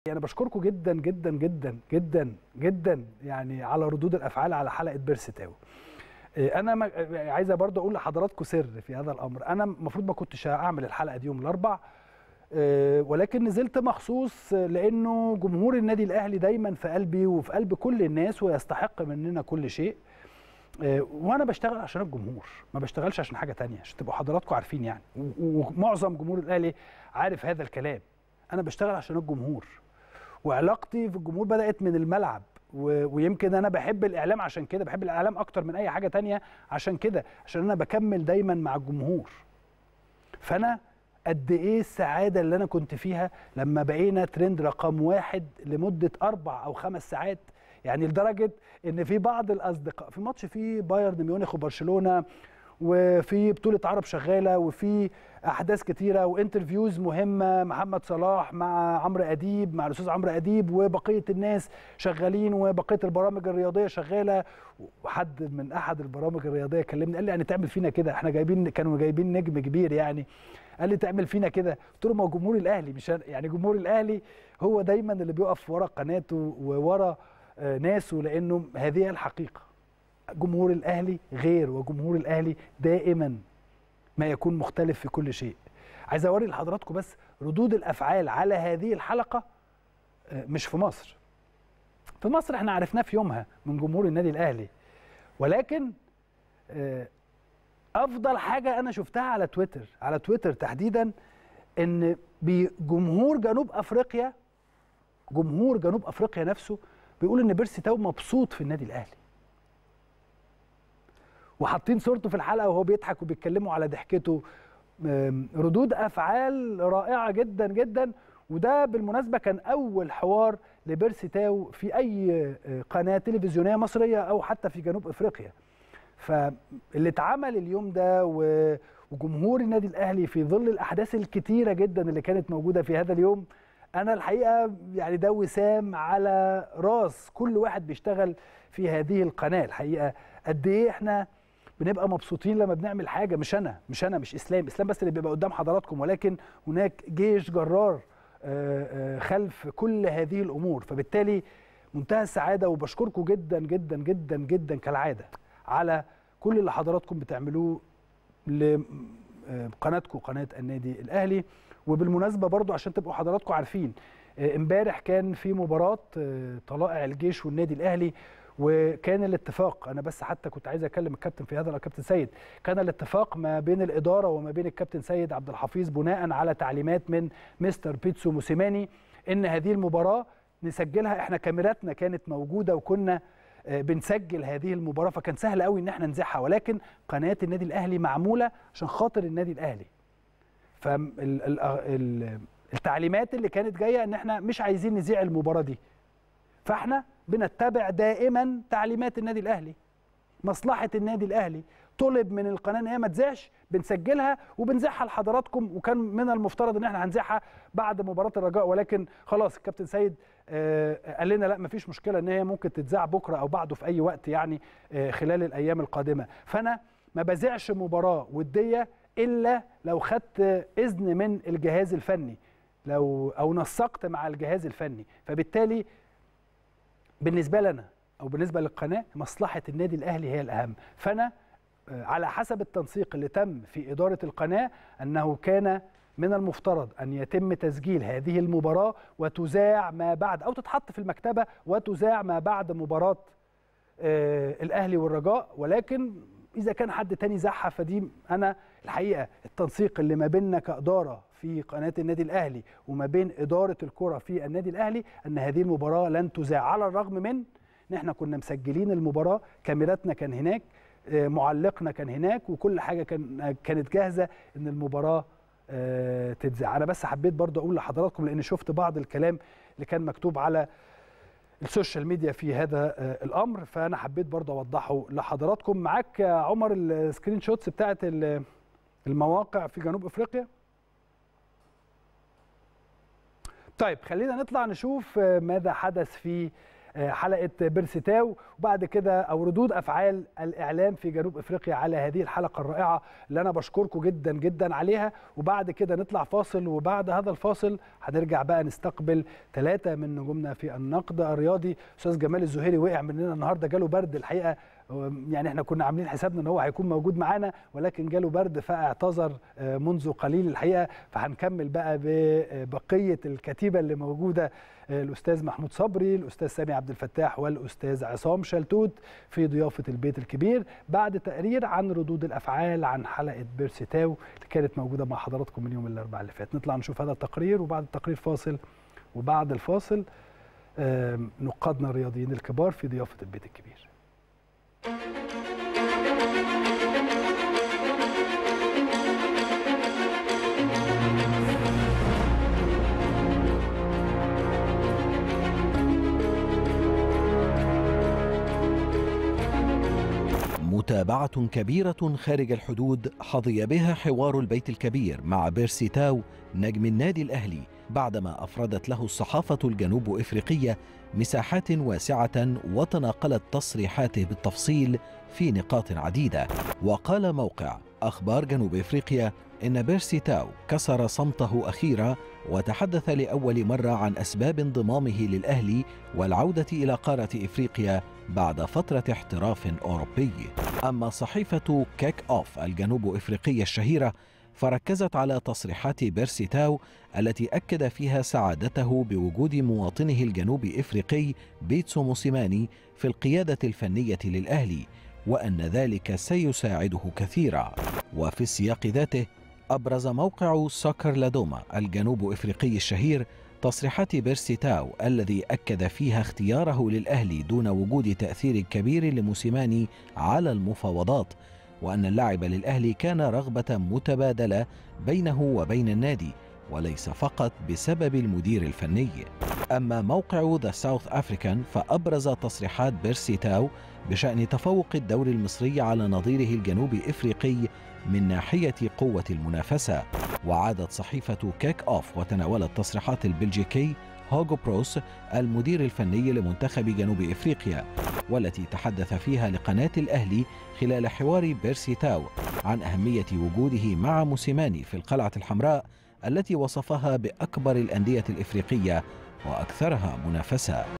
انا بشكركم جدا جدا جدا جدا جدا يعني على ردود الافعال على حلقه بيرسي تاو إيه، انا ما- عايزه برضه اقول لحضراتكم سر في هذا الامر انا المفروض ما كنتش اعمل الحلقه دي يوم الاربع إيه، ولكن نزلت مخصوص لانه جمهور النادي الاهلي دايما في قلبي وفي قلب كل الناس ويستحق مننا كل شيء إيه، وانا بشتغل عشان الجمهور ما بشتغلش عشان حاجه تانية عشان تبقوا حضراتكم عارفين يعني و- ومعظم جمهور الاهلي عارف هذا الكلام انا بشتغل عشان الجمهور وعلاقتي في الجمهور بدات من الملعب و... ويمكن انا بحب الاعلام عشان كده بحب الاعلام اكتر من اي حاجه تانية عشان كده عشان انا بكمل دايما مع الجمهور فانا قد ايه السعاده اللي انا كنت فيها لما بقينا ترند رقم واحد لمده اربع او خمس ساعات يعني لدرجه ان في بعض الاصدقاء في ماتش فيه بايرن ميونخ وبرشلونه وفي بطوله عرب شغاله وفي احداث كتيره وانترفيوز مهمه محمد صلاح مع عمرو اديب مع الاستاذ عمرو اديب وبقيه الناس شغالين وبقيه البرامج الرياضيه شغاله وحد من احد البرامج الرياضيه كلمني قال لي يعني تعمل فينا كده احنا جايبين كانوا جايبين نجم كبير يعني قال لي تعمل فينا كده قلت له ما هو جمهور الاهلي مش أنا- يعني جمهور الاهلي هو دايما اللي بيقف ورا قناته وورا آه، ناسه لانه هذه الحقيقه جمهور الاهلي غير وجمهور الاهلي دائما ما يكون مختلف في كل شيء عايز اوري لحضراتكم بس ردود الافعال على هذه الحلقه آه، مش في مصر في مصر احنا عرفناه في يومها من جمهور النادي الاهلي ولكن آه، افضل حاجه انا شفتها على تويتر على تويتر تحديدا ان بجمهور جنوب افريقيا جمهور جنوب افريقيا نفسه بيقول ان بيرسي تاو مبسوط في النادي الاهلي وحاطين صورته في الحلقه وهو بيضحك وبيتكلموا على ضحكته أم، ردود افعال رائعه جدا جدا وده بالمناسبه كان اول حوار لبيرسي تاو في اي آه، قناه تلفزيونيه مصريه او حتى في جنوب افريقيا فاللي اتعمل اليوم ده و- وجمهور النادي الاهلي في ظل الاحداث الكتيره جدا اللي كانت موجوده في هذا اليوم انا الحقيقه يعني ده وسام على راس كل واحد بيشتغل في هذه القناه الحقيقه قد ايه احنا بنبقى مبسوطين لما بنعمل حاجه مش انا مش انا مش اسلام اسلام بس اللي بيبقى قدام حضراتكم ولكن هناك جيش جرار آه، آه، خلف كل هذه الامور فبالتالي منتهى السعاده وبشكركم جدا جدا جدا جدا كالعاده على كل اللي حضراتكم بتعملوه لقناتكم قناه النادي الاهلي وبالمناسبه برضو عشان تبقوا حضراتكم عارفين آه، امبارح كان في مباراه آه، طلائع الجيش والنادي الاهلي وكان الاتفاق انا بس حتى كنت عايز اكلم الكابتن في هذا الكابتن سيد كان الاتفاق ما بين الاداره وما بين الكابتن سيد عبد الحفيظ بناء على تعليمات من مستر بيتسو موسيماني ان هذه المباراه نسجلها احنا كاميراتنا كانت موجوده وكنا آه، بنسجل هذه المباراه فكان سهل قوي ان احنا نذيعها ولكن قناه النادي الاهلي معموله عشان خاطر النادي الاهلي فالتعليمات اللي كانت جايه ان احنا مش عايزين نذيع المباراه دي فاحنا بنتبع دائما تعليمات النادي الاهلي مصلحه النادي الاهلي طلب من القناه ان هي ما تذيعش بنسجلها وبنذيعها لحضراتكم وكان من المفترض ان احنا هنذيعها بعد مباراه الرجاء ولكن خلاص الكابتن سيد آه، قال لنا لا مفيش مشكله ان هي ممكن تتذاع بكره او بعده في اي وقت يعني آه، خلال الايام القادمه فانا ما بذيعش مباراه وديه الا لو خدت اذن من الجهاز الفني لو او نسقت مع الجهاز الفني فبالتالي بالنسبه لنا او بالنسبه للقناه مصلحه النادي الاهلي هي الاهم فانا آه، على حسب التنسيق اللي تم في اداره القناه انه كان من المفترض ان يتم تسجيل هذه المباراه وتذاع ما بعد او تتحط في المكتبه وتذاع ما بعد مباراه آه، الاهلي والرجاء ولكن اذا كان حد تاني زعها فدي انا الحقيقه التنسيق اللي ما بيننا كاداره في قناه النادي الاهلي وما بين اداره الكره في النادي الاهلي ان هذه المباراه لن تذاع على الرغم من ان احنا كنا مسجلين المباراه كاميراتنا كان هناك آه، معلقنا كان هناك وكل حاجه كان كانت جاهزه ان المباراه آه، تتذاع انا بس حبيت برضه اقول لحضراتكم لان شفت بعض الكلام اللي كان مكتوب على السوشيال ميديا في هذا آه، الامر فانا حبيت برضه اوضحه لحضراتكم معاك يا عمر السكرين شوتس بتاعت ال- المواقع في جنوب افريقيا طيب خلينا نطلع نشوف آه، ماذا حدث في حلقه بيرسيتاو وبعد كده او ردود افعال الاعلام في جنوب افريقيا على هذه الحلقه الرائعه اللي انا بشكركم جدا جدا عليها وبعد كده نطلع فاصل وبعد هذا الفاصل هنرجع بقى نستقبل ثلاثه من نجومنا في النقد الرياضي استاذ جمال الزهيري وقع مننا النهارده جاله برد الحقيقه يعني احنا كنا عاملين حسابنا ان هو هيكون موجود معانا ولكن جاله برد فاعتذر منذ قليل الحقيقه فهنكمل بقى ببقيه الكتيبه اللي موجوده الاستاذ محمود صبري الاستاذ سامي عبد الفتاح والاستاذ عصام شلتوت في ضيافه البيت الكبير بعد تقرير عن ردود الافعال عن حلقه بيرسيتاو اللي كانت موجوده مع حضراتكم من يوم الاربعاء اللي فات نطلع نشوف هذا التقرير وبعد التقرير فاصل وبعد الفاصل نقادنا الرياضيين الكبار في ضيافه البيت الكبير متابعة كبيرة خارج الحدود حظي بها حوار البيت الكبير مع بيرسي تاو نجم النادي الأهلي بعدما أفردت له الصحافة الجنوب إفريقية مساحات واسعة وتناقلت تصريحاته بالتفصيل في نقاط عديدة وقال موقع أخبار جنوب إفريقيا إن بيرسي تاو كسر صمته أخيرا وتحدث لأول مرة عن أسباب انضمامه للأهلي والعودة إلى قارة إفريقيا بعد فترة احتراف أوروبي أما صحيفة كيك أوف الجنوب إفريقية الشهيرة فركزت على تصريحات بيرسي تاو التي أكد فيها سعادته بوجود مواطنه الجنوب إفريقي بيتسو موسيماني في القيادة الفنية للأهلي وأن ذلك سيساعده كثيرا وفي السياق ذاته أبرز موقع سوكر لادوما الجنوب إفريقي الشهير تصريحات بيرسي تاو الذي أكد فيها اختياره للأهلي دون وجود تأثير كبير لموسيماني على المفاوضات وأن اللعب للأهلي كان رغبة متبادلة بينه وبين النادي وليس فقط بسبب المدير الفني أما موقع ذا ساوث أفريكان فأبرز تصريحات بيرسي تاو بشأن تفوق الدوري المصري على نظيره الجنوب إفريقي من ناحية قوة المنافسة وعادت صحيفة كيك أوف وتناولت تصريحات البلجيكي هوغو بروس المدير الفني لمنتخب جنوب إفريقيا والتي تحدث فيها لقناة الأهلي خلال حوار بيرسي تاو عن أهمية وجوده مع موسيماني في القلعة الحمراء التي وصفها بأكبر الأندية الإفريقية وأكثرها منافسة